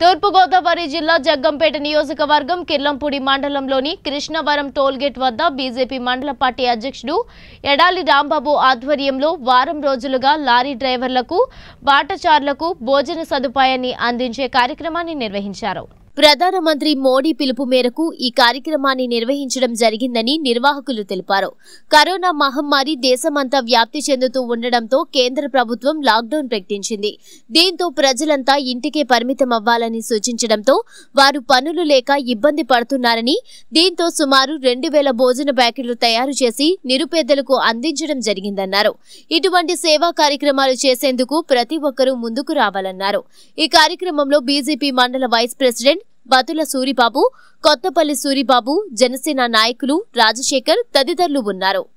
తూర్పుగోదావరి జిల్లా జగ్గంపేట నియోజకవర్గం కిర్లంపూడి మండలంలోని కృష్ణవరం టోల్గేట్ వద్ద బీజేపీ మండల పార్టీ అధ్యక్షుడు ఎడాలి రాంబాబు ఆధ్వర్యంలో వారం రోజులుగా లారీ డ్రైవర్లకు బాటచార్లకు భోజన సదుపాయాన్ని అందించే కార్యక్రమాన్ని నిర్వహించారు ప్రధానమంత్రి మోడీ పిలుపు మేరకు ఈ కార్యక్రమాన్ని నిర్వహించడం జరిగిందని నిర్వాహకులు తెలిపారు కరోనా మహమ్మారి దేశమంతా వ్యాప్తి చెందుతూ ఉండడంతో కేంద్ర ప్రభుత్వం లాక్డౌన్ ప్రకటించింది దీంతో ప్రజలంతా ఇంటికే పరిమితం అవ్వాలని సూచించడంతో వారు పనులు లేక ఇబ్బంది పడుతున్నారని దీంతో సుమారు రెండు వేల భోజన ప్యాకెట్లు తయారు చేసి నిరుపేదలకు అందించడం జరిగిందన్నారు ఇటువంటి సేవా కార్యక్రమాలు చేసేందుకు ప్రతి ఒక్కరూ ముందుకు రావాలన్నారు ఈ కార్యక్రమంలో బీజేపీ మండల వైస్ ప్రెసిడెంట్ బతుల సూరిబాబు కొత్తపల్లి సూరిబాబు జనసేన నాయకులు రాజశేఖర్ తదితరులు ఉన్నారు